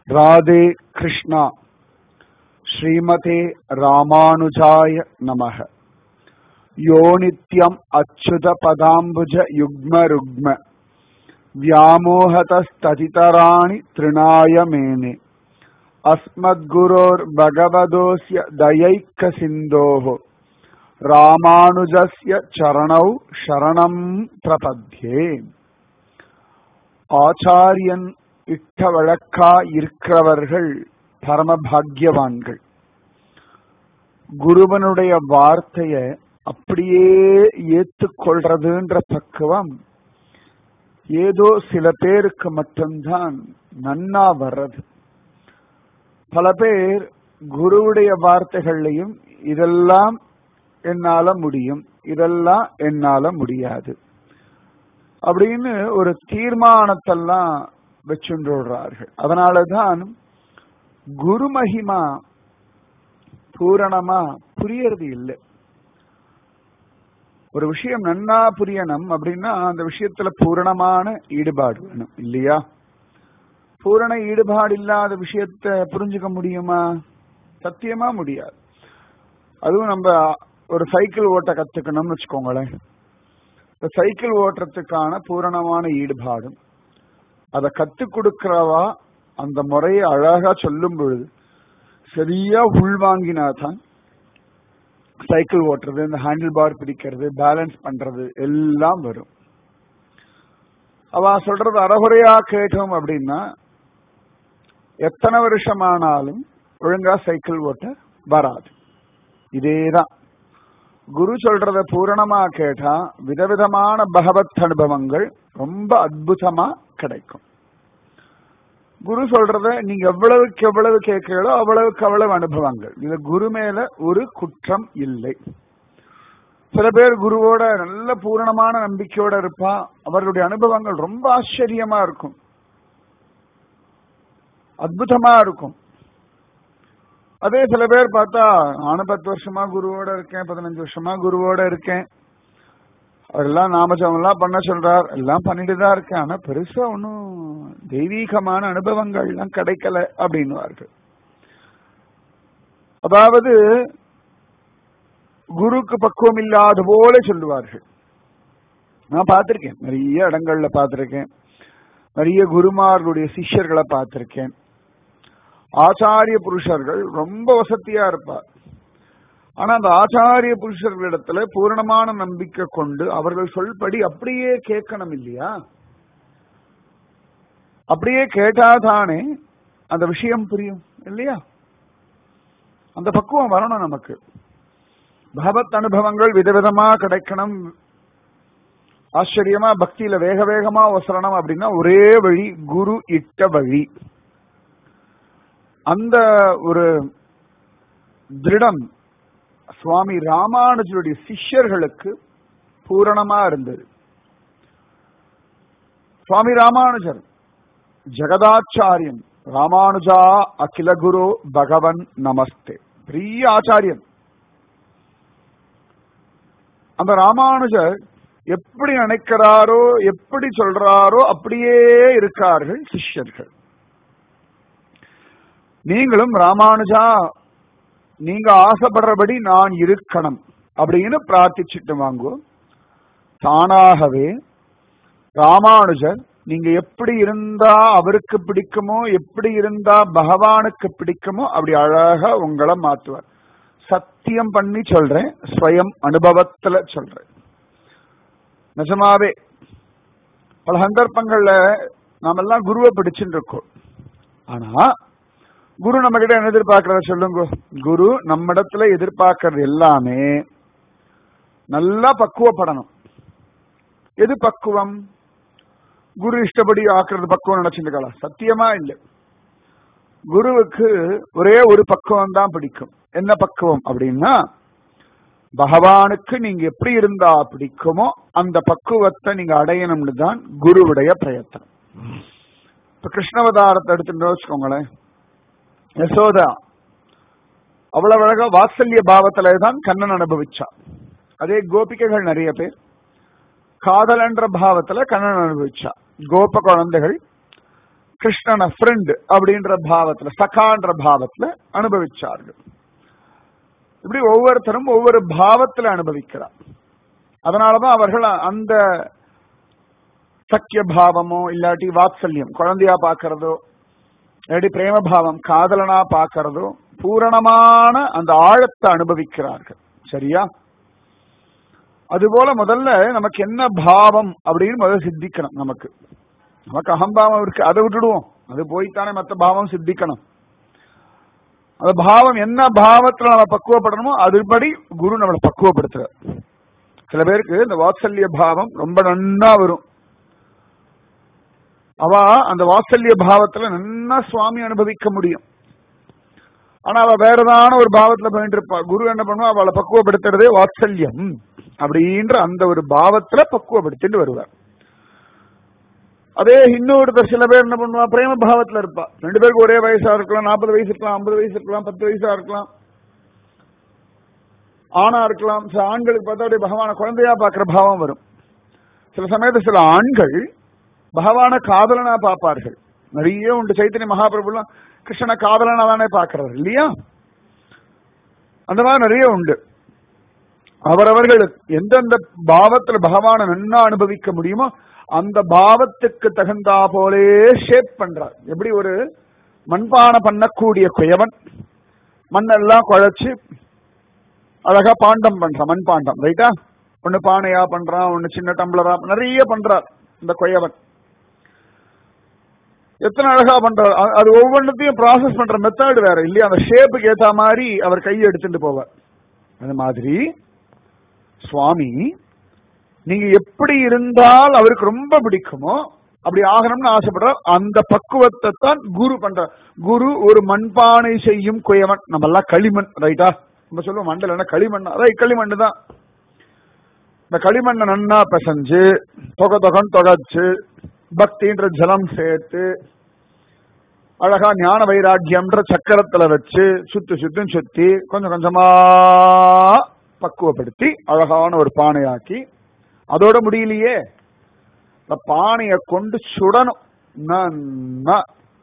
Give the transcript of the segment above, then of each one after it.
ராதே கிருஷ்ணா ஸ்ரீமதே ராமானுஜாய நமக யோ நித்யம் அச்சுத பதாம்புஜ யுக்ம ருக்ம व्यामोहतस्ततितराणि तृणाय मेने अस्मद्गुरोर्भगवदोऽस्य दयैकसिन्धोः ராமானுஜஸ்ய சரணௌ சரணம் பிரபத்யே ஆச்சாரியன் இட்ட வழக்கா இருக்கிறவர்கள் பரமபாக்யவான்கள் குருவனுடைய வார்த்தைய அப்படியே ஏத்துக்கொள்றதுன்ற பக்குவம் ஏதோ சில பேருக்கு மட்டும்தான் நன்னா வர்றது பல பேர் குருவுடைய வார்த்தைகள்லையும் இதெல்லாம் என்னால முடியும் இதெல்லாம் என்னால முடியாது அப்படின்னு ஒரு தீர்மானத்தெல்லாம் வச்சுன்றார்கள் அதனாலதான் குரு மகிமா பூரணமா புரியறது இல்லை ஒரு விஷயம் நன்னா புரியணும் அப்படின்னா அந்த விஷயத்துல பூரணமான ஈடுபாடு வேணும் இல்லையா பூரண ஈடுபாடு இல்லாத விஷயத்த புரிஞ்சுக்க முடியுமா சத்தியமா முடியாது அதுவும் நம்ம ஒரு சைக்கிள் ஓட்ட கத்துக்கணும்னு வச்சுக்கோங்களேன் இந்த சைக்கிள் ஓட்டுறதுக்கான பூரணமான ஈடுபாடும் அதை கத்து கொடுக்கிறவா அந்த முறையை அழகா சொல்லும் பொழுது சரியா உள்வாங்கினா தான் சைக்கிள் ஓட்டுறது இந்த ஹேண்டில் பார் பிடிக்கிறது பேலன்ஸ் பண்றது எல்லாம் வரும் அவ சொல்றது அறகுறையா கேட்டோம் அப்படின்னா எத்தனை வருஷமானாலும் ஒழுங்கா சைக்கிள் ஓட்ட வராது இதேதான் குரு சொல்றத பூரணமா கேட்டா விதவிதமான பகவத் அனுபவங்கள் ரொம்ப அற்புதமா கிடைக்கும் குரு சொல்றத நீங்க எவ்வளவுக்கு எவ்வளவு கேட்கிறீங்களோ அவ்வளவுக்கு அவ்வளவு அனுபவங்கள் இது குரு மேல ஒரு குற்றம் இல்லை சில பேர் குருவோட நல்ல பூரணமான நம்பிக்கையோட இருப்பா அவர்களுடைய அனுபவங்கள் ரொம்ப ஆச்சரியமா இருக்கும் அற்புதமா இருக்கும் அதே சில பேர் பார்த்தா நானும் பத்து வருஷமா குருவோட இருக்கேன் பதினஞ்சு வருஷமா குருவோட இருக்கேன் அவரெல்லாம் நாமஜம் எல்லாம் பண்ண சொல்றார் எல்லாம் பண்ணிட்டு தான் இருக்கேன் ஆனா பெருசா ஒன்னும் தெய்வீகமான அனுபவங்கள் எல்லாம் கிடைக்கல அப்படின்னுவார்கள் அதாவது குருக்கு பக்குவம் இல்லாத போல சொல்லுவார்கள் நான் பார்த்திருக்கேன் நிறைய இடங்கள்ல பார்த்திருக்கேன் நிறைய குருமார்களுடைய சிஷ்யர்களை பார்த்திருக்கேன் ஆச்சாரிய புருஷர்கள் ரொம்ப வசதியா இருப்பார் ஆனா அந்த ஆச்சாரிய புருஷர்களிடத்துல பூரணமான நம்பிக்கை கொண்டு அவர்கள் சொல்படி அப்படியே கேட்கணும் இல்லையா அப்படியே கேட்டாதானே அந்த விஷயம் புரியும் இல்லையா அந்த பக்குவம் வரணும் நமக்கு பகவத் அனுபவங்கள் விதவிதமா கிடைக்கணும் ஆச்சரியமா பக்தியில வேக வேகமா ஒசரணும் அப்படின்னா ஒரே வழி குரு இட்ட வழி அந்த ஒரு திருடம் சுவாமி ராமானுஜருடைய சிஷ்யர்களுக்கு பூரணமா இருந்தது சுவாமி ராமானுஜர் ஜெகதாச்சாரியன் ராமானுஜா அகில குரு பகவன் நமஸ்தே பெரிய ஆச்சாரியன் அந்த ராமானுஜர் எப்படி நினைக்கிறாரோ எப்படி சொல்றாரோ அப்படியே இருக்கார்கள் சிஷ்யர்கள் நீங்களும் ராமானுஜா நீங்க ஆசைப்படுறபடி நான் இருக்கணும் அப்படின்னு பிரார்த்திச்சுட்டு வாங்கோ தானாகவே ராமானுஜர் நீங்க எப்படி இருந்தா அவருக்கு பிடிக்குமோ எப்படி இருந்தா பகவானுக்கு பிடிக்குமோ அப்படி அழகா உங்களை மாத்துவார் சத்தியம் பண்ணி சொல்றேன் ஸ்வயம் அனுபவத்துல சொல்றேன் நிஜமாவே பல சந்தர்ப்பங்கள்ல நாம எல்லாம் குருவை பிடிச்சுட்டு இருக்கோம் ஆனா குரு நம்ம கிட்ட என்ன எதிர்பார்க்கறத சொல்லுங்க குரு நம்ம இடத்துல எதிர்பார்க்கறது எல்லாமே நல்லா பக்குவப்படணும் எது பக்குவம் குரு இஷ்டப்படி ஆக்குறது பக்குவம் நினைச்சுருக்கா சத்தியமா இல்லை குருவுக்கு ஒரே ஒரு பக்குவம் தான் பிடிக்கும் என்ன பக்குவம் அப்படின்னா பகவானுக்கு நீங்க எப்படி இருந்தா பிடிக்குமோ அந்த பக்குவத்தை நீங்க அடையணும்னு தான் குருவுடைய பிரயத்தனம் இப்ப கிருஷ்ணவதாரத்தை எடுத்துட்டு வச்சுக்கோங்களேன் யசோதா அவ்வளவு அழகா வாத்சல்ய பாவத்துல தான் கண்ணன் அனுபவிச்சா அதே கோபிகைகள் நிறைய பேர் காதல் என்ற பாவத்துல கண்ணன் அனுபவிச்சா கோப குழந்தைகள் கிருஷ்ணன ஃப்ரெண்ட் அப்படின்ற பாவத்துல சகான்ற பாவத்துல அனுபவிச்சார்கள் இப்படி ஒவ்வொருத்தரும் ஒவ்வொரு பாவத்துல அனுபவிக்கிறார் அதனாலதான் அவர்கள் அந்த சக்கிய பாவமோ இல்லாட்டி வாத்சல்யம் குழந்தையா பாக்குறதோ இல்லாட்டி பிரேம பாவம் காதலனா பாக்குறதோ பூரணமான அந்த ஆழத்தை அனுபவிக்கிறார்கள் சரியா அதுபோல முதல்ல நமக்கு என்ன பாவம் அப்படின்னு முதல்ல சித்திக்கணும் நமக்கு நமக்கு அகம்பாவம் இருக்கு அதை விட்டுடுவோம் அது போய்த்தானே மற்ற பாவம் சித்திக்கணும் அந்த பாவம் என்ன பாவத்துல நம்ம பக்குவப்படணுமோ அதுபடி குரு நம்மளை பக்குவப்படுத்துறார் சில பேருக்கு இந்த வாத்சல்ய பாவம் ரொம்ப நன்னா வரும் அவ அந்த வாத்சல்ய பாவத்துல நன்னா சுவாமி அனுபவிக்க முடியும் ஆனா அவ வேற ஏதான ஒரு பாவத்துல போயிட்டு இருப்பா குரு என்ன பண்ணுவா அவளை பக்குவப்படுத்துறதே வாத்சல்யம் அப்படின்ற அந்த ஒரு பாவத்துல பக்குவப்படுத்திட்டு வருவார் அதே இன்னொருத்தர் சில பேர் என்ன பண்ணுவா பிரேம பாவத்துல இருப்பா ரெண்டு பேருக்கு ஒரே வயசா இருக்கலாம் நாற்பது வயசு இருக்கலாம் ஐம்பது வயசு இருக்கலாம் பத்து வயசா இருக்கலாம் ஆணா இருக்கலாம் சில ஆண்களுக்கு பார்த்தா அப்படியே பகவான குழந்தையா பாக்குற பாவம் வரும் சில சமயத்துல சில ஆண்கள் பகவான காதலனா பார்ப்பார்கள் நிறைய உண்டு சைத்தன்ய மகாபிரபுலாம் கிருஷ்ண காதலனா தானே பாக்குறவர் இல்லையா அந்த மாதிரி நிறைய உண்டு அவரவர்கள் எந்தெந்த பாவத்துல பகவானை நன்னா அனுபவிக்க முடியுமோ அந்த பாவத்துக்கு தகுந்தா போலே ஷேப் பண்றார் எப்படி ஒரு மண்பானை பண்ணக்கூடிய குயவன் மண்ணெல்லாம் குழைச்சு அழகா பாண்டம் பண்றான் மண் பாண்டம் ரைட்டா ஒண்ணு பானையா பண்றான் ஒண்ணு சின்ன டம்ளரா நிறைய பண்றார் இந்த குயவன் எத்தனை அழகா பண்றார் அ- அது ஒவ்வொன்றத்தையும் ப்ராசஸ் பண்ற மெத்தட் வேற இல்லையா அந்த ஷேப்புக்கு ஏத்த மாதிரி அவர் கையை எடுத்துட்டு போவார் அந்த மாதிரி சுவாமி நீங்க எப்படி இருந்தால் அவருக்கு ரொம்ப பிடிக்குமோ அப்படி ஆகணும்னு ஆசைப்படுறார் அந்த பக்குவத்தை தான் குரு பண்றார் குரு ஒரு மண்பானை செய்யும் குயவன் நம்ம எல்லாம் களிமண் ரைட்டா நம்ம சொல்லுவோம் மண்டல் என்ன களிமண் ரைட் களிமண் தான் இந்த களிமண்ணை நன்னா பிசைஞ்சு தொகை தொகன்னு தொகைச்சு பக்தின்ற ஜலம் சேர்த்து அழகா ஞான வைராக்கியம்ன்ற சக்கரத்துல வச்சு சுத்தி சுத்தி சுத்தி கொஞ்சம் கொஞ்சமா பக்குவப்படுத்தி அழகான ஒரு பானையாக்கி அதோட முடியலையே இந்த பானையை கொண்டு சுடணும் நன்னா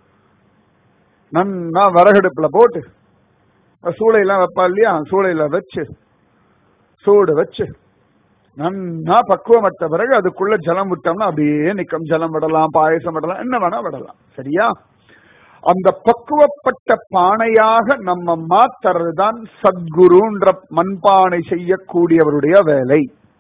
நன்னா விறகடுப்புல போட்டு சூளையெல்லாம் வைப்பா இல்லையா சூளையில வச்சு சூடு வச்சு நன்னா பக்குவமற்ற பிறகு அதுக்குள்ள ஜலம் விட்டோம்னா அப்படியே நிக்கும் ஜலம் விடலாம் பாயசம் விடலாம் என்ன வேணா விடலாம் சரியா அந்த பக்குவப்பட்ட பானையாக நம்ம மாத்துறதுதான் சத்குருன்ற மண்பானை செய்யக்கூடியவருடைய வேலை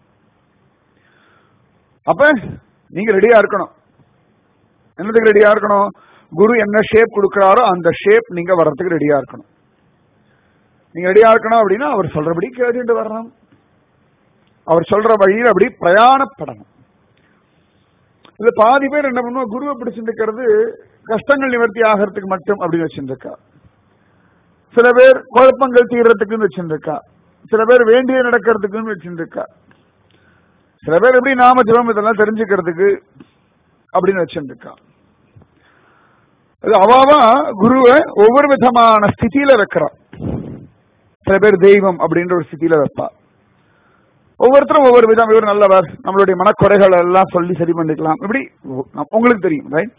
அப்ப நீங்க ரெடியா இருக்கணும் என்னதுக்கு ரெடியா இருக்கணும் குரு என்ன ஷேப் கொடுக்கிறாரோ அந்த ஷேப் நீங்க வர்றதுக்கு ரெடியா இருக்கணும் நீங்க ரெடியா இருக்கணும் அப்படின்னா அவர் சொல்றபடி கேட்டுட்டு வரணும் அவர் சொல்ற வழியில் அப்படி பிரயாணப்படணும் இதுல பாதி பேர் என்ன பண்ணுவோம் குருவை பிடிச்சிருக்கிறது கஷ்டங்கள் நிவர்த்தி ஆகிறதுக்கு மட்டும் அப்படின்னு வச்சிருக்கா சில பேர் குழப்பங்கள் தீர்றதுக்குன்னு வச்சிருக்கா சில பேர் வேண்டிய நடக்கிறதுக்குன்னு வச்சிருக்கா சில பேர் எப்படி நாம ஜெபம் இதெல்லாம் தெரிஞ்சுக்கிறதுக்கு அப்படின்னு வச்சிருக்கா அது அவாவா குருவை ஒவ்வொரு விதமான ஸ்திதியில வைக்கிறான் சில பேர் தெய்வம் அப்படின்ற ஒரு ஸ்திதியில வைப்பா ஒவ்வொருத்தரும் ஒவ்வொரு விதம் இவர் நல்லவர் நம்மளுடைய மனக்குறைகள் எல்லாம் சொல்லி சரி பண்ணிக்கலாம் இப்படி உ- உங்களுக்கு தெரியும் ரைட்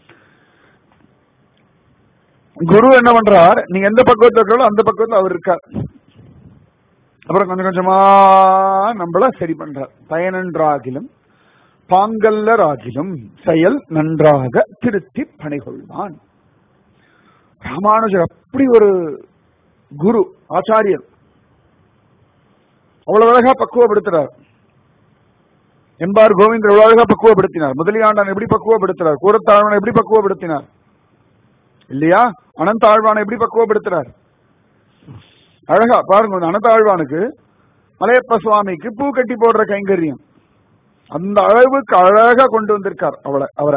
குரு என்ன பண்றார் நீங்க எந்த பக்கத்துல இருக்கிறோ அந்த பக்கத்துல அவர் இருக்கார் அப்புறம் கொஞ்சம் கொஞ்சமா நம்மள சரி பண்றார் பயனன்றாகிலும் பாங்கல்லராகிலும் செயல் நன்றாக திருத்தி பணிகொள்வான் ராமானுஜர் அப்படி ஒரு குரு ஆச்சாரியர் அவ்வளவு அழகா பக்குவப்படுத்துறார் எம்பார் கோவிந்தர் எவ்வளவு அழகா பக்குவப்படுத்தினார் முதலியாண்டான் எப்படி பக்குவப்படுத்துறார் கூரத்தாழ்வானை எப்படி பக்குவப்படுத்தினார் இல்லையா அனந்த ஆழ்வானை எப்படி பக்குவப்படுத்துறார் அழகா பாருங்க இந்த அனந்த ஆழ்வானுக்கு மலையப்ப சுவாமிக்கு பூ கட்டி போடுற கைங்கரியம் அந்த அளவுக்கு அழகா கொண்டு வந்திருக்கார் அவளை அவரை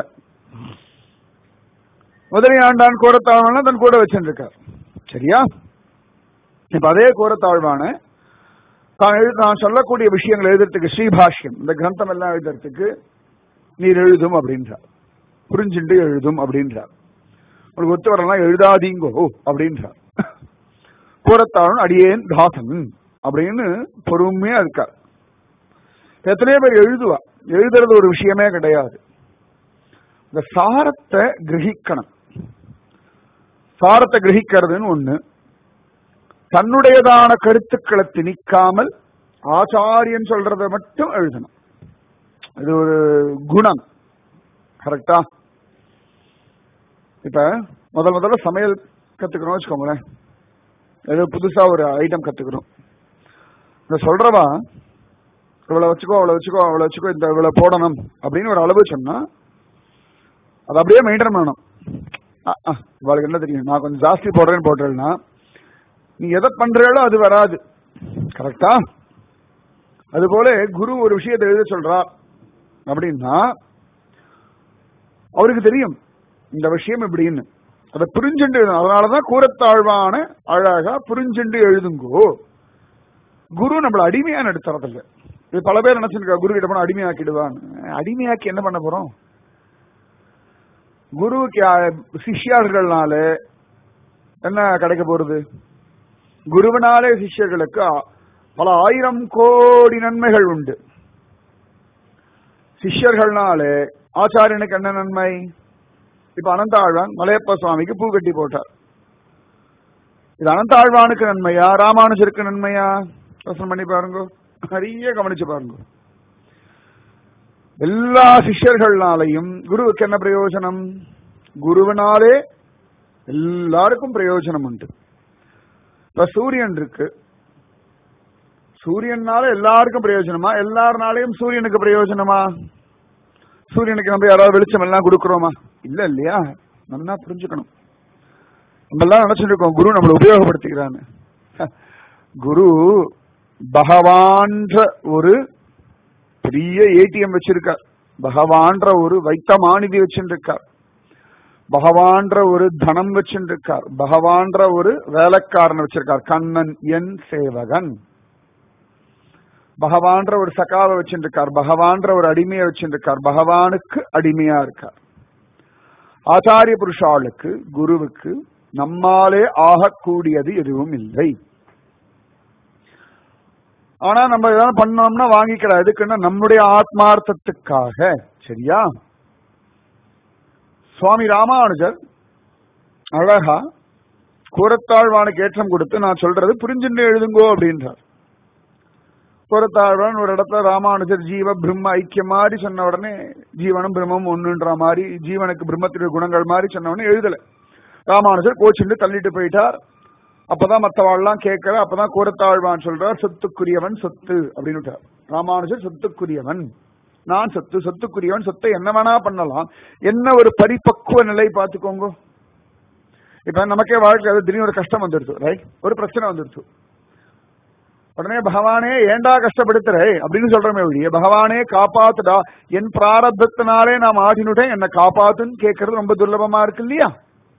முதலியாண்டான் கூரத்தாழ்வான தன் கூட வச்சிருக்கார் சரியா இப்ப அதே கூரத்தாழ்வான தான் எழு- நான் சொல்லக்கூடிய விஷயங்களை எழுதுறதுக்கு ஸ்ரீபாஷ்யம் இந்த கிரந்தம் எல்லாம் எழுதுறதுக்கு நீர் எழுதும் அப்படின்றார் புரிஞ்சுண்டு எழுதும் அப்படின்றார் உங்களுக்கு ஒத்து வரலாம் எழுதாதீங்கோ அப்படின்றார் கூறத்தாழன் அடியேன் தாசன் அப்படின்னு பொறுமையா இருக்கார் எத்தனையோ பேர் எழுதுவா எழுதுறது ஒரு விஷயமே கிடையாது இந்த சாரத்தை கிரகிக்கணும் சாரத்தை கிரகிக்கிறதுன்னு ஒண்ணு தன்னுடையதான கருத்துக்களை திணிக்காமல் ஆச்சாரியன் சொல்றத மட்டும் எழுதணும் இது ஒரு குணம் கரெக்டா இப்ப முதல் முதல்ல சமையல் கத்துக்கிறோம் வச்சுக்கோங்களேன் ஏதோ புதுசா ஒரு ஐட்டம் கத்துக்கிறோம் இந்த சொல்றவா இவ்வளவு வச்சுக்கோ அவ்வளவு வச்சுக்கோ அவ்வளவு வச்சுக்கோ இந்த இவ்வளவு போடணும் அப்படின்னு ஒரு அளவு சொன்னா அதை அப்படியே மெயின்டைன் பண்ணணும் அஹ், அஹ், இவாளுக்கு என்ன தெரியும் நான் கொஞ்சம் ஜாஸ்தி போடுறேன்னு போடுறேன்னா நீ எதை பண்றீங்களோ அது வராது கரெக்டா அதுபோல குரு ஒரு விஷயத்தை எழுத சொல்றார் அப்படின்னா அவருக்கு தெரியும் இந்த விஷயம் இப்படின்னு அதை புரிஞ்சுண்டு எழுதணும். அதனாலதான் கூறத்தாழ்வான அழகா புரிஞ்சுண்டு எழுதுங்கோ குரு நம்மள அடிமையா நடத்துறதில்ல இது பல பேர் நினைச்சிருக்கா குரு கிட்ட போனா அடிமையாக்கிடுவான்னு அடிமையாக்கி என்ன பண்ண போறோம் குருவுக்கு யா- சிஷ்யர்கள்னால என்ன கிடைக்க போறது குருவினாலே சிஷ்யர்களுக்கு ஆ- பல ஆயிரம் கோடி நன்மைகள் உண்டு சிஷ்யர்கள்னாலே ஆச்சாரியனுக்கு என்ன நன்மை இப்ப அனந்தாழ்வான் மலையப்ப சுவாமிக்கு பூ கட்டி போட்டார் இது அனந்தாழ்வானுக்கு நன்மையா ராமானுஜருக்கு நன்மையா யோசனை பண்ணி பாருங்க நிறைய கவனிச்சு பாருங்க எல்லா சிஷ்யர்கள்னாலையும் குருவுக்கு என்ன பிரயோஜனம் குருவினாலே எல்லாருக்கும் பிரயோஜனம் உண்டு இப்ப சூரியன் இருக்கு சூரியனால எல்லாருக்கும் பிரயோஜனமா எல்லாருனாலையும் சூரியனுக்கு பிரயோஜனமா சூரியனுக்கு நம்ம யாராவது வெளிச்சம் எல்லாம் கொடுக்கிறோமா இல்ல இல்லையா நல்லா புரிஞ்சுக்கணும் நம்ம எல்லாம் நினைச்சிட்டு இருக்கோம் குரு நம்மளை உபயோகப்படுத்திக்கிறான்னு குரு பகவான்ற ஒரு பெரிய ஏடிஎம் வச்சிருக்கார் பகவான்ற ஒரு வைத்தமானிதி வச்சிருக்கார் பகவான்ற ஒரு தனம் வச்சிருக்கார் பகவான்ற ஒரு வேலைக்காரன் வச்சிருக்கார் கண்ணன் என் சேவகன் பகவான்ற ஒரு சகாவை வச்சிருக்கார் பகவான்ற ஒரு அடிமையை வச்சிருக்கார் பகவானுக்கு அடிமையா இருக்கார் ஆச்சாரிய புருஷாளுக்கு குருவுக்கு நம்மாலே ஆகக்கூடியது எதுவும் இல்லை ஆனா நம்ம ஏதாவது பண்ணோம்னா வாங்கிக்கலாம் எதுக்குன்னா நம்முடைய ஆத்மார்த்தத்துக்காக சரியா சுவாமி ராமானுஜர் அழகா கூரத்தாழ்வானுக்கு ஏற்றம் கொடுத்து நான் சொல்றது புரிஞ்சுட்டு எழுதுங்கோ அப்படின்றார் கூரத்தாழ்வான் ஒரு இடத்துல ராமானுஜர் ஜீவ பிரம்ம ஐக்கியம் மாதிரி சொன்ன உடனே ஜீவனும் பிரம்மம் ஒண்ணுன்ற மாதிரி ஜீவனுக்கு பிரம்மத்துடைய குணங்கள் மாதிரி சொன்ன உடனே எழுதல ராமானுஜர் கோச்சுண்டு தள்ளிட்டு போயிட்டார் அப்பதான் மத்தவாள்லாம் கேட்கற அப்பதான் கூரத்தாழ்வான் சொல்றார் சொத்துக்குரியவன் சொத்து அப்படின்னு ராமானுஜர் சொத்துக்குரியவன் நான் சொத்து சொத்துக்குரியவன் சொத்தை என்ன வேணா பண்ணலாம் என்ன ஒரு பரிபக்குவ நிலை பார்த்துக்கோங்க இப்ப நமக்கே வாழ்க்கை திடீர்னு ஒரு கஷ்டம் வந்துடுது ரைட் ஒரு பிரச்சனை வந்துடுது உடனே பகவானே ஏண்டா கஷ்டப்படுத்துறே அப்படின்னு சொல்றமே ஒழிய பகவானே காப்பாத்துடா என் பிராரப்தத்தினாலே நான் ஆடினுட்டேன் என்ன காப்பாத்துன்னு கேட்கறது ரொம்ப துர்லபமா இருக்கு இல்லையா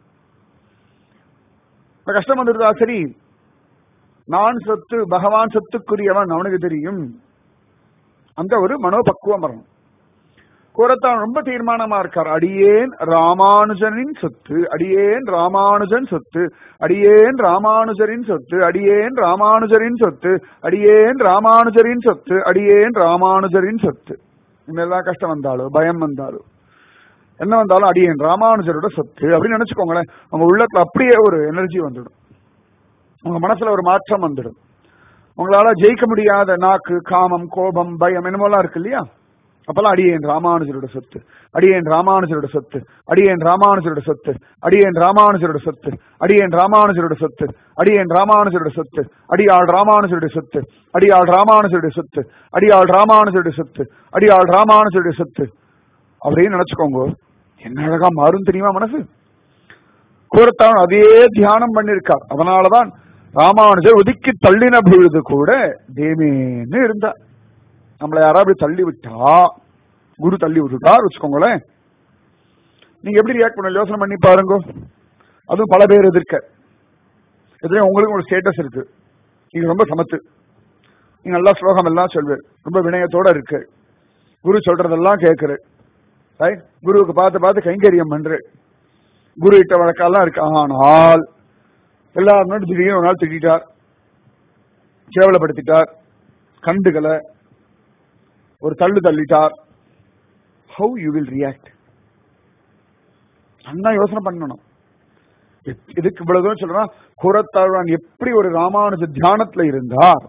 இப்ப கஷ்டம் வந்துடுதா சரி நான் சொத்து பகவான் சொத்துக்குரியவன் அவனுக்கு தெரியும் அந்த ஒரு மனோபக்குவம் வரணும் கூறத்தான் ரொம்ப தீர்மானமா இருக்கார் அடியேன் ராமானுஜனின் சொத்து அடியேன் ராமானுஜன் சொத்து அடியேன் ராமானுஜரின் சொத்து அடியேன் ராமானுஜரின் சொத்து அடியேன் ராமானுஜரின் சொத்து அடியேன் ராமானுஜரின் சொத்து இன்னெல்லாம் கஷ்டம் வந்தாலும் பயம் வந்தாலும் என்ன வந்தாலும் அடியேன் ராமானுஜரோட சொத்து அப்படின்னு நினைச்சுக்கோங்களேன் உங்க உள்ளத்துல அப்படியே ஒரு எனர்ஜி வந்துடும் உங்க மனசுல ஒரு மாற்றம் வந்துடும் உங்களால ஜெயிக்க முடியாத நாக்கு காமம் கோபம் பயம் என்னமோலாம் இருக்கு இல்லையா அப்பெல்லாம் அடியேன் ராமானுஜரோட சொத்து அடியேன் ராமானுஜரோட சொத்து அடியேன் ராமானுஜரோட சொத்து அடியேன் ராமானுஜரோட சொத்து அடியேன் ராமானுஜரோட சொத்து அடியேன் ராமானுஜரோட சொத்து அடியாள் ராமானுஜருடைய சொத்து அடியாள் ராமானுஜருடைய சொத்து அடியாள் ராமானுஜருடைய சொத்து அடியாள் ராமானுஜருடைய சொத்து அப்படின்னு நினைச்சுக்கோங்க என்ன அழகா மாறும் தெரியுமா மனசு கூறத்தான் அதே தியானம் பண்ணிருக்கார் அதனாலதான் ராமானுஜர் ஒதுக்கி தள்ளின பொழுது கூட தேமேன்னு இருந்தார் நம்மளை யாராவது தள்ளி விட்டா குரு தள்ளி விட்டுட்டார் வச்சுக்கோங்களேன் நீங்க எப்படி ரியாக்ட் பண்ண யோசனை பண்ணி பாருங்க அதுவும் பல பேர் எதிர்க்க எதிரே உங்களுக்கு ஒரு ஸ்டேட்டஸ் இருக்கு நீங்க ரொம்ப சமத்து நீங்க நல்லா ஸ்லோகம் எல்லாம் சொல்வேன் ரொம்ப வினயத்தோட இருக்கு குரு சொல்றதெல்லாம் கேட்குற ரைட் குருவுக்கு பார்த்து பார்த்து கைங்கரியம் பண்ற குரு இட்ட வழக்கெல்லாம் இருக்கு ஆனால் எல்லாரும் திடீர்னு ஒரு நாள் திட்டார் கேவலப்படுத்திட்டார் கண்டுகளை ஒரு தள்ளு தள்ளிட்டார் ஹவு யூ வில் ரியாக்ட் நல்லா யோசனை பண்ணணும் இதுக்கு இவ்வளவு தூரம் சொல்றான் கூறத்தாழ்வான் எப்படி ஒரு ராமானுஜ தியானத்துல இருந்தார்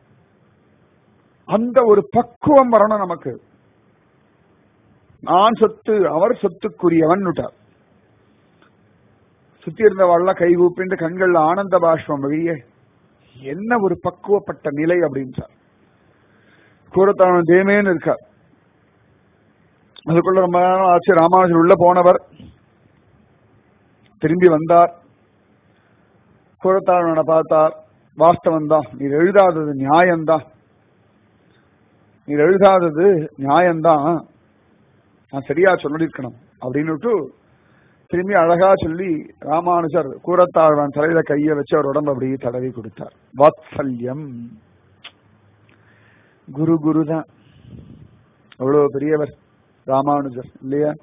அந்த ஒரு பக்குவம் வரணும் நமக்கு நான் சொத்து அவர் சொத்துக்குரியவன் விட்டார் சுத்தி இருந்தவாள்லாம் கை கூப்பிட்டு கண்கள்ல ஆனந்த பாஷ்பம் வழியே என்ன ஒரு பக்குவப்பட்ட நிலை அப்படின்றார் கூறத்தாழ்வன் தேமேன்னு இருக்கார் அதுக்குள்ள ரொம்ப நேரம் ஆச்சு ராமானுஜர் உள்ள போனவர் திரும்பி வந்தார் கூறத்தாழ்வனை பார்த்தார் வாஸ்தவம் தான் நீர் எழுதாதது நியாயம்தான் நீர் எழுதாதது நியாயம்தான் நான் சரியா சொல்லிருக்கணும் அப்படின்னுட்டு திரும்பி அழகா சொல்லி ராமானுஜர் கூறத்தாழ்வான் தலையில கைய வச்சு அவர் உடம்பு அப்படியே தடவி கொடுத்தார் வாத்சல்யம் குரு குரு தான் அவ்வளவு பெரியவர் ராமானுஜர் இல்லையா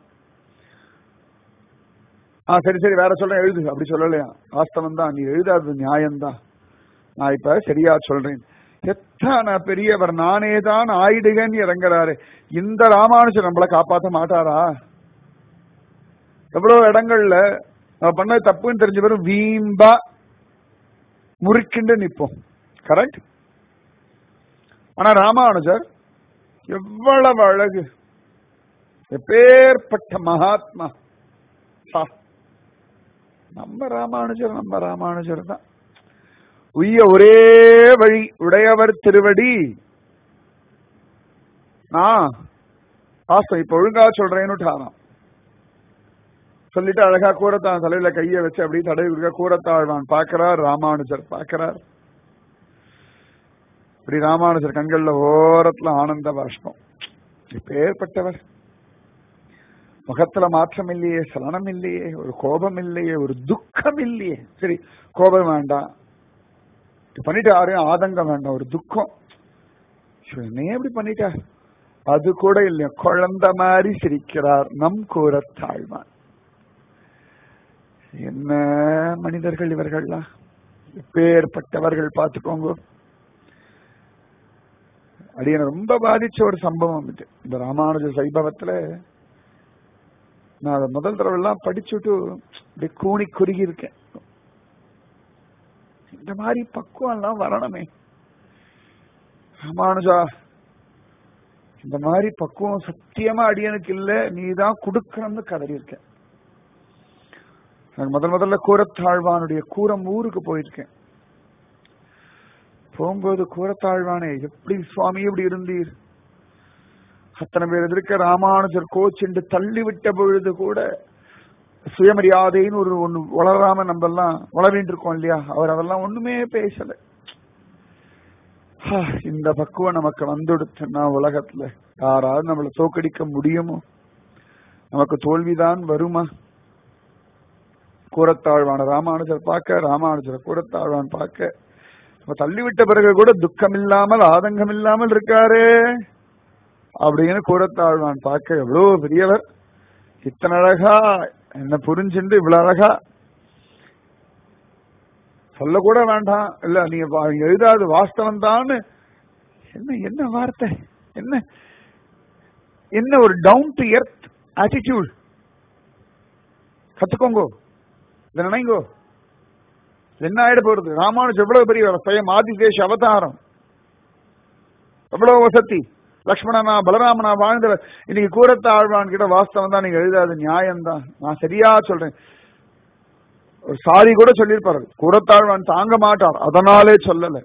ஆ சரி சரி வேற சொல்றேன் எழுது அப்படி சொல்லலையா வாஸ்தவம் தான் நீ எழுதாதது நியாயம்தான் நான் இப்ப சரியா சொல்றேன் எத்தனை பெரியவர் நானே தான் ஆயிடுகன்னு இறங்குறாரு இந்த ராமானுஜர் நம்மளை காப்பாற்ற மாட்டாரா எவ்வளவு இடங்கள்ல நம்ம பண்ண தப்புன்னு தெரிஞ்ச பேரும் வீம்பா முறுக்கிண்டு நிப்போம் கரெக்ட் ஆனா ராமானுஜர் எவ்வளவு அழகு எப்பேற்பட்ட மகாத்மா பா. நம்ம ராமானுஜர் நம்ம ராமானுஜர் தான் உய்ய ஒரே வழி உடையவர் திருவடி நான் ஆசை இப்ப ஒழுங்கா சொல்றேன்னு சொல்லிட்டு அழகா கூரத்தான் தலையில கைய வச்சு அப்படியே தடவி கொடுக்க கூரத்தாழ்வான் பார்க்கிறார் ராமானுஜர் பார்க்கிறார் இப்படி ராமானுஜர் கண்கள்ல ஓரத்துல ஆனந்த பாஷ்பம் இப்பேற்பட்டவர் முகத்துல மாற்றம் இல்லையே சலனம் இல்லையே ஒரு கோபம் இல்லையே ஒரு துக்கம் இல்லையே சரி கோபம் வேண்டாம் இப்படி பண்ணிட்டு யாரையும் ஆதங்கம் வேண்டாம் ஒரு துக்கம் ஐயோ, என்னையே இப்படி பண்ணிட்டார் அது கூட இல்லையா குழந்தை மாதிரி சிரிக்கிறார் நம் கூறத்தாழ்வான் என்ன மனிதர்கள் இவர்கள்லாம் எப்பேற்பட்டவர்கள் பார்த்துக்கோங்க அடியனை ரொம்ப பாதிச்ச ஒரு சம்பவம் இது இந்த ராமானுஜ சைபவத்துல நான் அதை முதல் தடவை எல்லாம் படிச்சுட்டு அப்படியே கூணி குறுகி இருக்கேன் இந்த மாதிரி பக்குவம் எல்லாம் வரணுமே ராமானுஜா இந்த மாதிரி பக்குவம் சத்தியமா அடியனுக்கு இல்ல நீ தான் கொடுக்கணும்னு கதறி இருக்கேன் நான் முதல் முதல்ல கூரத்தாழ்வானுடைய கூரம் ஊருக்கு போயிருக்கேன் போகும்போது கூரத்தாழ்வானே எப்படி சுவாமி இப்படி இருந்தீர் அத்தனை பேர் எதிர்க்க ராமானுஜர் கோச்சிண்டு தள்ளி விட்ட பொழுது கூட சுயமரியாதைன்னு ஒரு ஒண்ணு வளராம நம்ம எல்லாம் வளரிட்டு இருக்கோம் இல்லையா அவர் அதெல்லாம் ஒண்ணுமே பேசல ஹா, இந்த பக்குவம் நமக்கு வந்துடுச்சுன்னா உலகத்துல யாராவது நம்மளை தோக்கடிக்க முடியுமோ நமக்கு தோல்விதான் வருமா கூரத்தாழ்வான ராமானுஜர் பார்க்க ராமானுஜர் கூரத்தாழ்வான் பார்க்க நம்ம தள்ளிவிட்ட பிறகு கூட துக்கம் இல்லாமல் ஆதங்கம் இல்லாமல் இருக்காரே அப்படின்னு கூரத்தாழ்வான் பார்க்க எவ்வளவு பெரியவர் இத்தனை அழகா என்ன புரிஞ்சுண்டு இவ்வளவு அழகா சொல்லக்கூட வேண்டாம் இல்ல நீங்க வா- எழுதாது வாஸ்தவம் தான் என்ன என்ன வார்த்தை என்ன என்ன ஒரு டவுன் டு எர்த் ஆட்டிடியூட் கத்துக்கோங்கோ இதை நினைங்கோ என்ன ஆயிட போறது ராமானுஜ் எவ்வளவு பெரிய சுயம் ஆதிசேஷ அவதாரம் எவ்வளவு வசதி லக்ஷ்மணனா பலராமனா வாழ்ந்தவர் இன்னைக்கு கூரத்த ஆழ்வான் கிட்ட வாஸ்தவம் தான் நீங்க எழுதாது நியாயம்தான் நான் சரியா சொல்றேன் ஒரு சாரி கூட சொல்லியிருப்பாரு கூரத்தாழ்வான் தாங்க மாட்டார் அதனாலே சொல்லல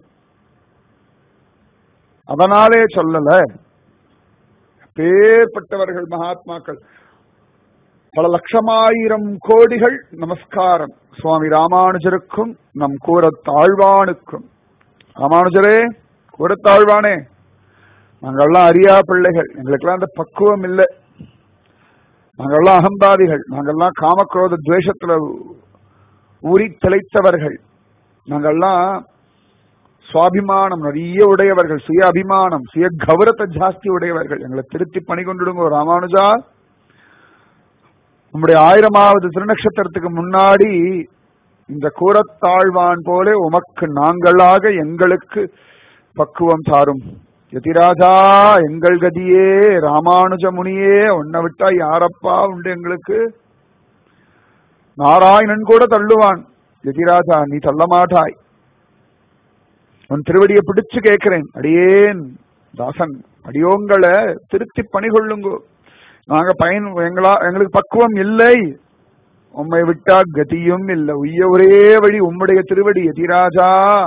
அதனாலே சொல்லல பேர்பட்டவர்கள் மகாத்மாக்கள் பல லட்சமாயிரம் கோடிகள் நமஸ்காரம் சுவாமி ராமானுஜருக்கும் நம் கூரத்தாழ்வானுக்கும் ராமானுஜரே கூரத்தாழ்வானே நாங்கள்லாம் அறியா பிள்ளைகள் எங்களுக்கெல்லாம் அந்த பக்குவம் இல்லை நாங்கள்லாம் அகம்பாதிகள் நாங்கள்லாம் காமக்ரோத துவேஷத்துல ஊறி திளைத்தவர்கள் நாங்கள்லாம் சுவாபிமானம் நிறைய உடையவர்கள் சுய அபிமானம் சுய கௌரவத்தை ஜாஸ்தி உடையவர்கள் எங்களை திருத்தி பணி கொண்டுடுங்க ராமானுஜா நம்முடைய ஆயிரமாவது திருநக்ஷத்திரத்துக்கு முன்னாடி இந்த கூரத்தாழ்வான் போல உமக்கு நாங்களாக எங்களுக்கு பக்குவம் சாரும் யதிராஜா எங்கள் கதியே ராமானுஜ முனியே உன்னை விட்டா யாரப்பா உண்டு எங்களுக்கு நாராயணன் கூட தள்ளுவான் எதிராஜா நீ தள்ள மாட்டாய் உன் திருவடியை பிடிச்சு கேட்கிறேன் அடியேன் தாசன் அடியோங்களை திருத்தி பணிகொள்ளுங்கோ நாங்க பயன் எங்களா எங்களுக்கு பக்குவம் இல்லை உம்மை விட்டா கதியும் இல்லை உய்ய ஒரே வழி உம்முடைய திருவடி எதிராஜா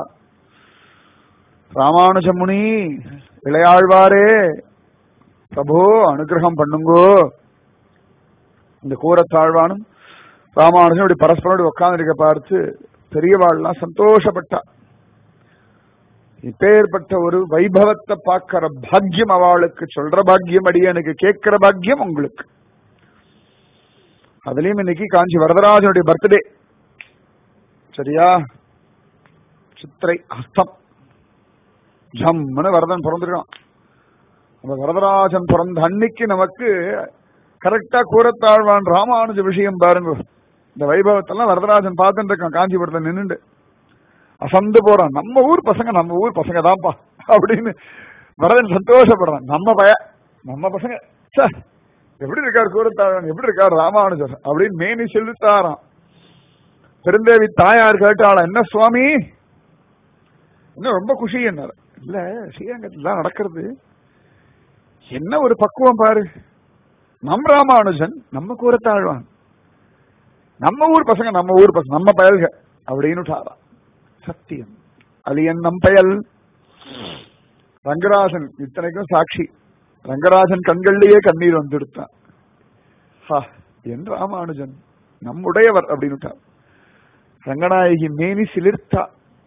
ராமானுஜமுனி இளையாழ்வாரே பிரபு அனுகிரகம் பண்ணுங்கோ இந்த கூரத்தாழ்வானும் ராமானுஜன் இப்படி பரஸ்பரம் உட்கார்ந்து பார்த்து பெரியவாள்லாம் சந்தோஷப்பட்டா இப்பேற்பட்ட ஒரு வைபவத்தை பார்க்கிற பாக்கியம் அவளுக்கு சொல்ற பாக்கியம் அடிய எனக்கு கேட்கிற பாக்கியம் உங்களுக்கு அதுலயும் இன்னைக்கு காஞ்சி வரதராஜனுடைய பர்த்டே சரியா சித்திரை அஸ்தம் ஜம்னு வரதன் பிறந்திருக்கான் அந்த வரதராஜன் பிறந்த அன்னைக்கு நமக்கு கரெக்டா கூறத்தாழ்வான் ராமானுஜ விஷயம் பாருங்க இந்த வைபவத்தெல்லாம் வரதராஜன் பார்த்துட்டு இருக்கான் காஞ்சிபுரத்துல நின்னுண்டு அசந்து போறான் நம்ம ஊர் பசங்க நம்ம ஊர் பசங்க தான்ப்பா அப்படின்னு வரதன் சந்தோஷப்படுறான் நம்ம பய நம்ம பசங்க ச்சே, எப்படி இருக்கார் கூறத்தாழ்வான் எப்படி இருக்கார் ராமானுஜர் அப்படின்னு மேனி செலுத்தாராம் பெருந்தேவி தாயார் கேட்டாளா என்ன சுவாமி இன்னும் ரொம்ப குஷி என்னார் இல்ல ஸ்ரீரங்கத்துல தான் நடக்கிறது என்ன ஒரு பக்குவம் பாரு நம் ராமானுஜன் நம்ம கூறத்தாழ்வான் நம்ம ஊர் பசங்க நம்ம ஊர் பசங்க நம்ம பயல்க அப்படின்னு சத்தியம் அலியன் நம் பயல் ரங்கராஜன் இத்தனைக்கும் சாட்சி ரங்கராஜன் கண்கள்லயே கண்ணீர் வந்துடுத்தான் ஹா, என் ராமானுஜன் நம்முடையவர் அப்படின்னு ரங்கநாயகி மேனி சிலிர்த்தா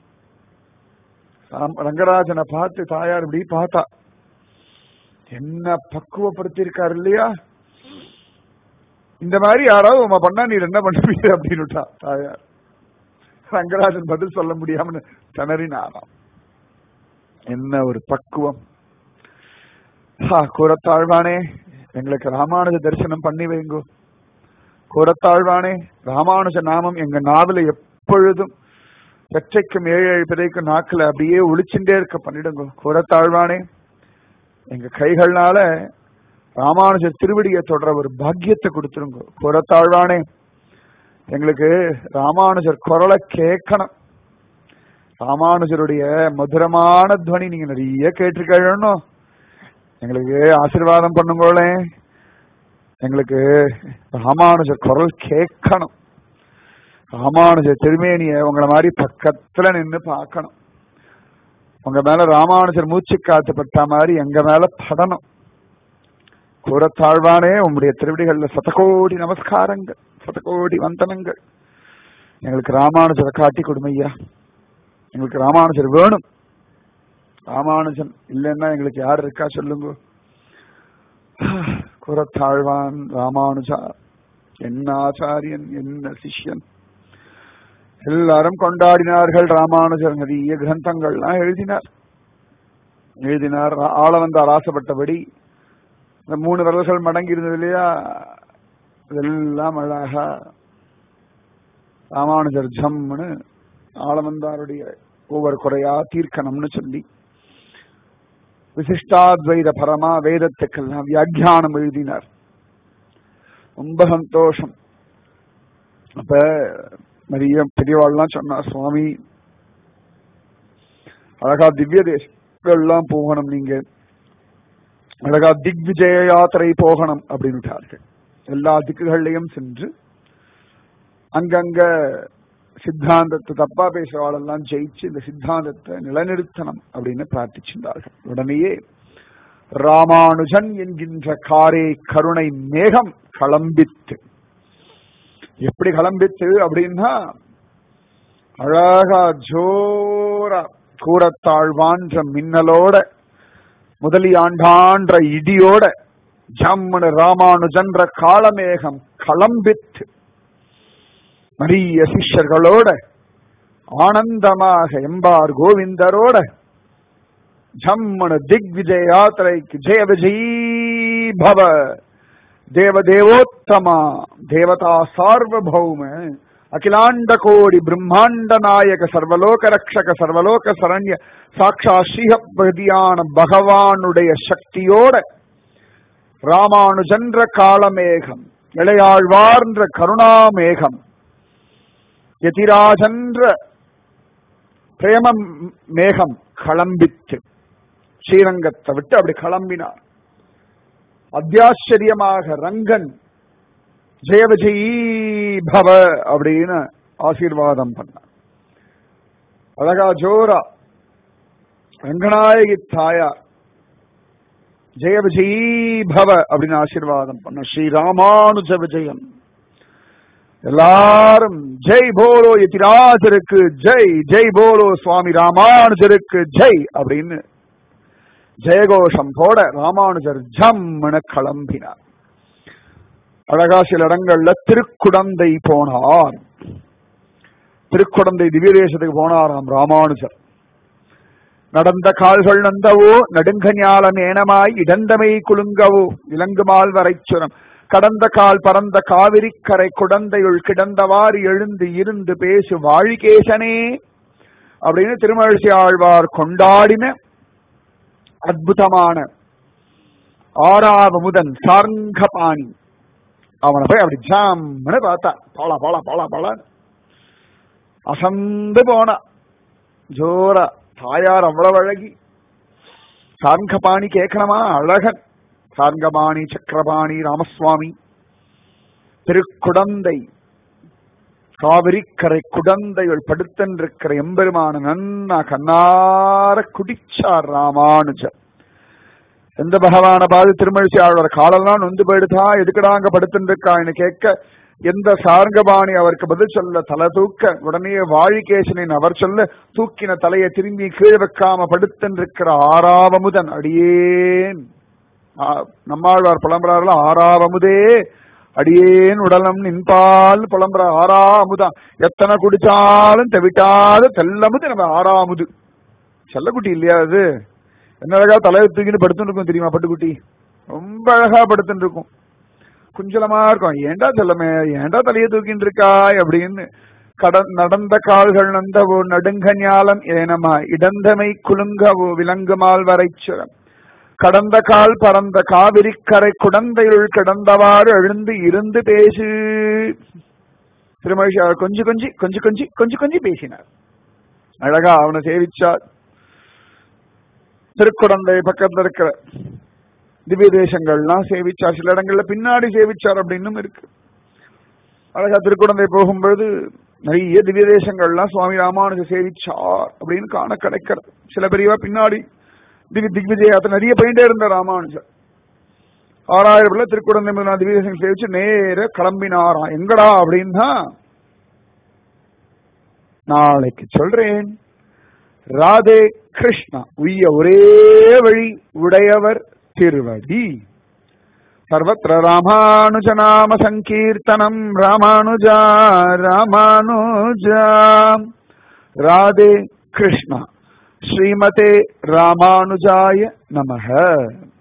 ராம்- ரங்கராஜனை பார்த்து தாயார் இப்படி பார்த்தா என்ன பக்குவப்படுத்தியிருக்காரு இல்லையா இந்த மாதிரி யாராவது உமா பண்ணா நீர் என்ன பண்ணுவீங்க அப்படின்னுட்டா தாயார் ரங்கராஜன் பதில் சொல்ல முடியாம திணறினாராம் என்ன ஒரு பக்குவம் ஹா, கூரத்தாழ்வானே எங்களுக்கு ராமானுஜ தரிசனம் பண்ணி வைங்கோ கூரத்தாழ்வானே ராமானுஜ நாமம் எங்க நாவல எப்பொழுதும் பெற்றைக்கும் ஏழு ஏழு பிறைக்கும் நாக்குல அப்படியே ஒளிச்சுட்டே இருக்க பண்ணிடுங்க கூரத்தாழ்வானே எங்க கைகள்னால ராமானுஜர் திருவடியை தொடர ஒரு பாக்கியத்தை கொடுத்துருங்க கூரத்தாழ்வானே எங்களுக்கு ராமானுஜர் குரலை கேட்கணும் ராமானுஜருடைய மதுரமான துவனி நீங்க நிறைய கேட்டிருக்கணும் எங்களுக்கு ஆசீர்வாதம் பண்ணுங்களே எங்களுக்கு ராமானுஜர் குரல் கேட்கணும் ராமானுஜர் திருமேனிய உங்களை மாதிரி பக்கத்துல நின்னு பார்க்கணும் உங்க மேல ராமானுஜர் மூச்சு காத்து பட்ட மாதிரி எங்க மேல படணும் கூறத்தாழ்வானே உங்களுடைய திருவடிகள்ல சதகோடி நமஸ்காரங்கள் சதகோடி வந்தனங்கள் எங்களுக்கு ராமானுஜரை காட்டி கொடுமையா எங்களுக்கு ராமானுஜர் வேணும் ராமானுஜன் இல்லைன்னா எங்களுக்கு யார் இருக்கா சொல்லுங்க குரத்தாழ்வான் ராமானுஜா என்ன ஆச்சாரியன் என்ன சிஷ்யன் எல்லாரும் கொண்டாடினார்கள் ராமானுஜர் நிறைய கிரந்தங்கள்லாம் எழுதினார் எழுதினார் ஆ- ஆள வந்தார் ஆசைப்பட்டபடி இந்த மூணு விரல்கள் மடங்கி இருந்தது இல்லையா இதெல்லாம் அழகா ராமானுஜர் ஜம்னு ஆளவந்தாருடைய ஒவ்வொரு குறையா தீர்க்கணும்னு சொல்லி விசிஷ்டாத்வைத பரமா வேதத்துக்கெல்லாம் வியாக்கியானம் எழுதினார் ரொம்ப சந்தோஷம் அப்ப நிறைய பெரியவாள்லாம் சொன்னார் சுவாமி அழகா திவ்ய தேசங்கள்லாம் போகணும் நீங்க அழகா திக்விஜய யாத்திரை போகணும் அப்படின்னுட்டார்கள் எல்லா திக்குகள்லையும் சென்று அங்கங்க சித்தாந்தத்தை தப்பா பேசுறவாளெல்லாம் ஜெயிச்சு இந்த சித்தாந்தத்தை நிலைநிறுத்தணும் அப்படின்னு பிரார்த்திச்சிருந்தார்கள் உடனேயே ராமானுஜன் என்கின்ற காரே கருணை மேகம் கிளம்பித்து எப்படி கிளம்பித்து அப்படின்னா அழகா ஜோரா கூறத்தாழ்வான்ற மின்னலோட முதலியாண்டான்ற இடியோட ஜம்மனு ராமானுஜன்ற காலமேகம் கிளம்பித்து நிறைய சிஷ்யர்களோட ஆனந்தமாக எம்பார் கோவிந்தரோட ஜம்மனு திக்விஜய யாத்திரைக்கு ஜெய விஜயீ பவ தேவதேவோத்தமா தேவதா சார்வபௌம அகிலாண்ட கோடி பிரம்மாண்ட நாயக சர்வலோக ரக்ஷக சர்வலோக சரண்ய சாட்சா ஸ்ரீஹபதியான பகவானுடைய சக்தியோட ராமானுஜன்ற காலமேகம் இளையாழ்வார்ன்ற கருணாமேகம் யதிராஜன்ற பிரேம மேகம் கிளம்பித்து ஸ்ரீரங்கத்தை விட்டு அப்படி கிளம்பினார் அத்தியாச்சரியமாக ரங்கன் ஜெய விஜயீ பவ அப்படின்னு ஆசீர்வாதம் பண்ணார் அழகா ஜோரா ரங்கநாயகி தாயார் ஜெய விஜயீ பவ அப்படின்னு ஆசீர்வாதம் பண்ண ஸ்ரீ ராமானுஜ விஜயம் எல்லாரும் ஜெய் போலோ யதிராஜருக்கு ஜெய் ஜெய் போலோ சுவாமி ராமானுஜருக்கு ஜெய் அப்படின்னு ஜெயகோஷம் போட ராமானுஜர் ஜம்னு கிளம்பினார் அழகா சில இடங்கள்ல திருக்குடந்தை போனார் திருக்குடந்தை திவ்யதேசத்துக்கு போனாராம் ராமானுஜர் நடந்த கால்கள் நந்தவோ நடுங்க ஞாலம் ஏனமாய் இடந்தமை குலுங்கவோ இலங்குமால் வரைச்சுரம் கடந்த கால் பறந்த காவிரி கரை குடந்தையுள் கிடந்தவாறு எழுந்து இருந்து பேசு வாழிகேசனே அப்படின்னு திருமழிசை ஆழ்வார் கொண்டாடின அற்புதமான ஆறாவமுதன் சார்ங்கபாணி அவனை போய் அப்படி ஜாம்னு பார்த்தா பாலா பாலா பாலா பாலா அசந்து போனா ஜோரா தாயார் அவ்வளவு அழகி சார்ங்கபாணி கேட்கணுமா அழகன் சார்ங்கபாணி சக்கரபாணி ராமசுவாமி திருக்குடந்தை காவிரிக்கரை குடந்தைகள் படுத்தன்றிருக்கிற எம்பெருமான நன்னா கண்ணார குடிச்சார் ராமானுஜர் எந்த பகவான பாது திருமழிச்சி ஆழ்வார் காலெல்லாம் நொந்து போயிடுதா எதுக்குடா அங்க படுத்துருக்கான்னு கேட்க எந்த சார்கபாணி அவருக்கு பதில் சொல்ல தலை தூக்க உடனே வாழிகேசனின் அவர் சொல்ல தூக்கின தலையை திரும்பி கீழே வைக்காம படுத்தன்றிருக்கிற ஆறாவமுதன் அடியேன் நம்மாழ்வார் புலம்புறாருல ஆறாவமுதே அடியேன் உடலம் நின்பால் புலம்புற ஆறா அமுதா எத்தனை குடிச்சாலும் தவிட்டாத தெல்லமுது நம்ம ஆறாமுது செல்லக்குட்டி இல்லையா அது என்ன அழகா தலையை தூக்கிட்டு படுத்துட்டு இருக்கும் தெரியுமா பட்டுக்குட்டி ரொம்ப அழகா படுத்துட்டு இருக்கும் குஞ்சலமா இருக்கும் ஏண்டா செல்லமே ஏண்டா தலையை தூக்கிட்டு இருக்காய் அப்படின்னு கடன் நடந்த கால்கள் நந்தவோ நடுங்க ஞாலம் ஏனமா இடந்தமை குலுங்கவோ விலங்குமால் வரைச்சுரம் கடந்த கால் பறந்த காவிரி கரை குடந்தையுள் கிடந்தவாறு எழுந்து இருந்து பேசு திருமழிஷா கொஞ்சம் கொஞ்சி கொஞ்சம் கொஞ்சி கொஞ்சம் கொஞ்சி பேசினார் அழகா அவனை சேவிச்சார் திருக்குடந்தை பக்கத்துல இருக்கிற திவ்ய தேசங்கள்லாம் சேவிச்சார் சில இடங்கள்ல பின்னாடி சேவிச்சார் அப்படின்னும் இருக்கு அழகா திருக்குடந்தை போகும்பொழுது நிறைய திவ்ய தேசங்கள்லாம் சுவாமி ராமானுஜ சேவிச்சார் அப்படின்னு காண கிடைக்கிறது சில பெரியவா பின்னாடி திவ்ய திக்விஜயத்தை நிறைய போயிட்டே இருந்த ராமானுஜர் ஆறாயிரம் பிள்ளை திருக்குடந்தை முதல் திவ்ய தேசம் சேவிச்சு நேர கிளம்பினாராம் எங்கடா அப்படின்னா நாளைக்கு சொல்றேன் ராதே கிருஷ்ணா உய்ய ஒரே வழி உடையவர் திருவடி சர்வத்திர ராமானுஜ நாம சங்கீர்த்தனம் ராமானுஜா ராமானுஜா ராதே கிருஷ்ணா ஸ்ரீமதே ராமானுஜாய நமக